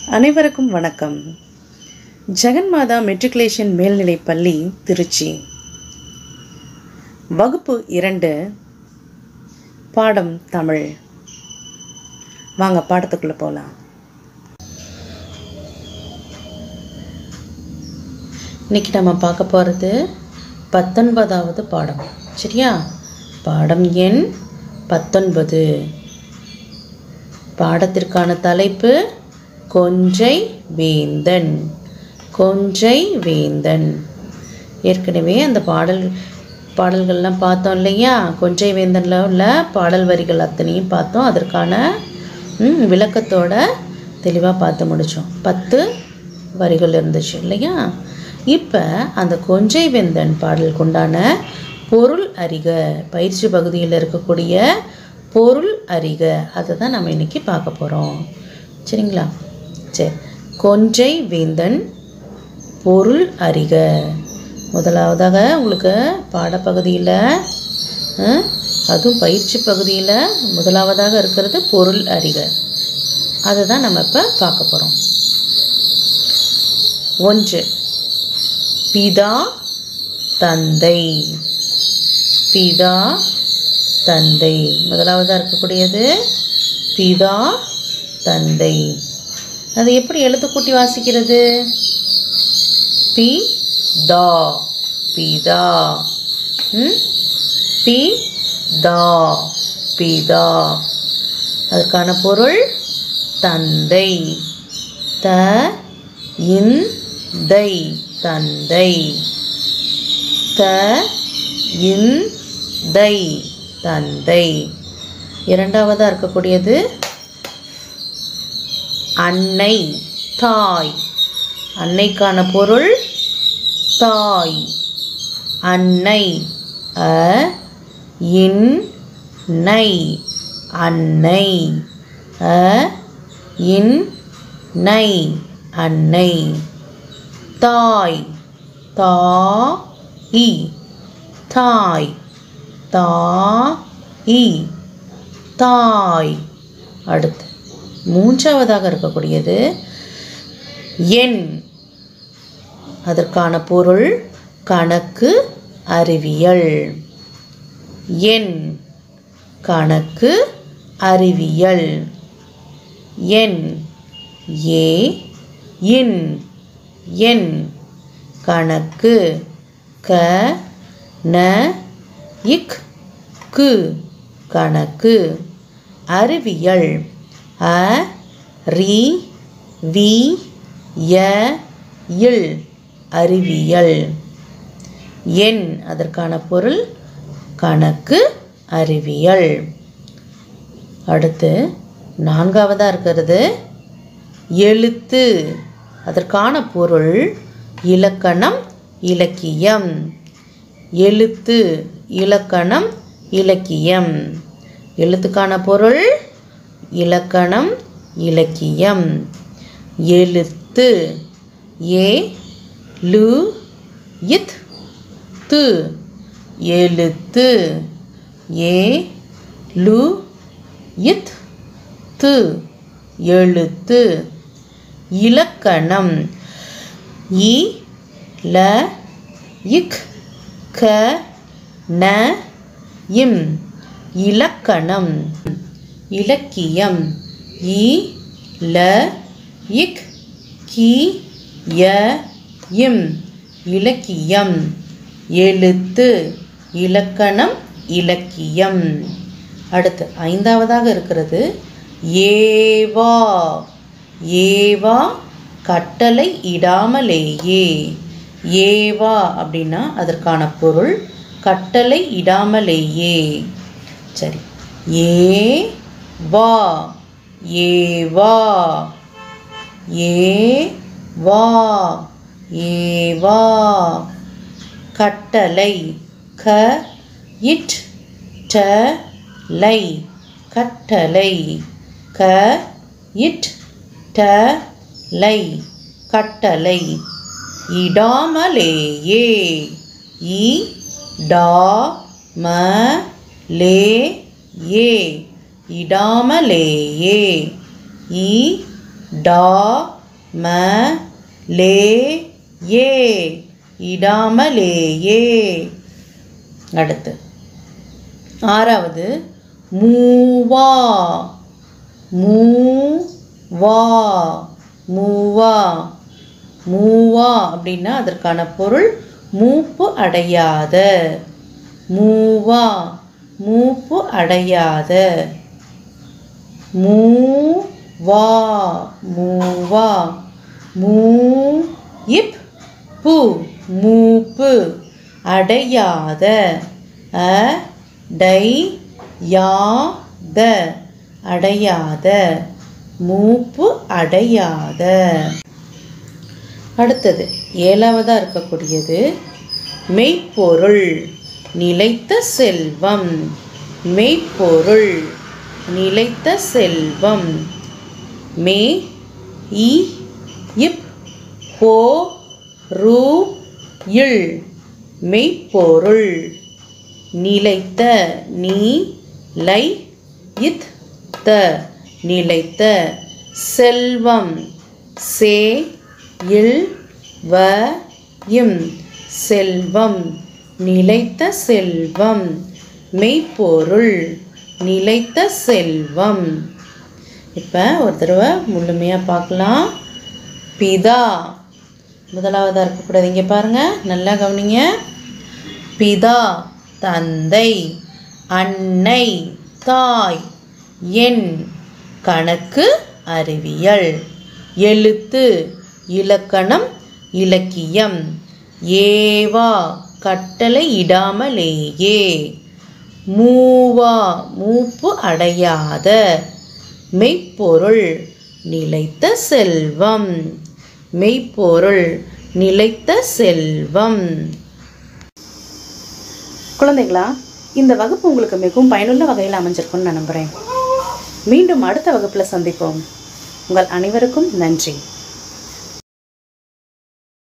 அனைவருக்கும் வணக்கம் ஜெகன்மாதா மெட்ரிகுலேஷன் மேல்நிலைப் பள்ளி திருச்சி வகுப்பு இரண்டு பாடம் தமிழ் வாங்க பாடத்துக்குள்ளே போகலாம் இன்னைக்கு நம்ம பார்க்க போகிறது பத்தொன்பதாவது பாடம் சரியா பாடம் எண் பத்தொன்பது பாடத்திற்கான தலைப்பு கொஞ்சை வேந்தன் கொஞ்சை வேந்தன் ஏற்கனவே அந்த பாடல் பாடல்கள்லாம் பார்த்தோம் இல்லையா கொஞ்சை வேந்தனில் உள்ள பாடல் வரிகள் அத்தனையும் பார்த்தோம் அதற்கான ம், விளக்கத்தோட தெளிவாக பார்த்து முடித்தோம் பத்து வரிகள் இருந்துச்சு இல்லையா இப்போ அந்த கொஞ்சை வேந்தன் பாடலுக்கு உண்டான பொருள் அறிக பயிற்சி பகுதியில் இருக்கக்கூடிய பொருள் அறிக அதை தான் நம்ம இன்னைக்கு பார்க்க போகிறோம் சரிங்களா சரி கொஞ்சை வேந்தன் பொருள் அறிக முதலாவதாக உங்களுக்கு பாடப்பகுதியில் அஹ், அதுவும் பயிற்சி பகுதியில் முதலாவதாக இருக்கிறது பொருள் அறிக அதை தான் நம்ம இப்போ பார்க்க போகிறோம் ஒன்று பிதா தந்தை பிதா தந்தை முதலாவதாக இருக்கக்கூடியது பிதா தந்தை அது எப்படி எழுத்து கூட்டி வாசிக்கிறது பி தா பிதா ம்? பி தா பிதா அதற்கான பொருள் தந்தை த இன் தை தந்தை த இன் தை தந்தை இரண்டாவதாக இருக்கக்கூடியது அன்னை தாய் அன்னைக்கான பொருள் தாய் அன்னை அ இன் நை அன்னை அ இன் நை அன்னை தாய் தா இ தாய் தா இ தாய் அடுத்து மூன்றாவதாக இருக்கக்கூடியது எண் அதற்கான பொருள் கணக்கு அறிவியல் எண் கணக்கு அறிவியல் எண் ஏ இன் எண் கணக்கு க ந இக் கு கணக்கு அறிவியல் அ ரி வி ய இல் அறிவியல் எண் அதற்கான பொருள் கணக்கு அறிவியல் அடுத்து நான்காவதாக இருக்கிறது எழுத்து அதற்கான பொருள் இலக்கணம் இலக்கியம் எழுத்து இலக்கணம் இலக்கியம் எழுத்துக்கான பொருள் இலக்கணம் இலக்கியம் எழுத்து ஏ லு இத் து எழுத்து ஏ லு இத் து எழுத்து இலக்கணம் இ ல இக் க ந இம் இலக்கணம் இலக்கியம் இ ல இக் கி ய இம் இலக்கியம் எழுத்து இலக்கணம் இலக்கியம் அடுத்து ஐந்தாவதாக இருக்கிறது ஏவா ஏவா கட்டளை இடாமலேயே ஏவா அப்படின்னா அதற்கான பொருள் கட்டளை இடாமலேயே சரி ஏ வா ஏ வா ஏ வா ஏ வா கட்டளை க இட் ட லை கட்டளை க இட் ட லை கட்டளை இடாமலேயே இ டா ம லே ஏ இடாமலேயே இ டா ம லே ஏ இடாமலேயே அடுத்து ஆறாவது மூவா மூ வா மூவா மூவா அப்படின்னா அதற்கான பொருள் மூப்பு அடையாத மூவா மூப்பு அடையாத மூவா மூவா மூ இப் பு மூப்பு அடையாத அ டை யா த அடையாத மூப்பு அடையாத அடுத்தது ஏழாவதாக இருக்கக்கூடியது மெய்ப்பொருள் நிலைத்த செல்வம் மெய்ப்பொருள் நிலைத்த செல்வம் மே இ இப் போ ரு இல் மெய்ப்பொருள் நிலைத்த நீ லை இத் த நிலைத்த செல்வம் சே இல் வ இம் செல்வம் நிலைத்த செல்வம் மெய்ப்பொருள் நிலைத்த செல்வம் இப்போ ஒரு தடவை முழுமையாக பார்க்கலாம் பிதா முதலாவதாக இருக்கக்கூடாது இங்கே பாருங்கள் நல்லா கவனிங்க பிதா தந்தை அன்னை தாய் எண் கணக்கு அறிவியல் எழுத்து இலக்கணம் இலக்கியம் ஏவா கட்டளை இடாமலேயே மூவா மூப்பு அடையாத மெய்ப்பொருள் நிலைத்த செல்வம் மெய்ப்பொருள் நிலைத்த செல்வம் குழந்தைகளா இந்த வகுப்பு உங்களுக்கு மிகவும் பயனுள்ள வகையில் அமைஞ்சிருக்கும்னு நான் நம்புகிறேன் மீண்டும் அடுத்த வகுப்பில் சந்திப்போம் உங்கள் அனைவருக்கும் நன்றி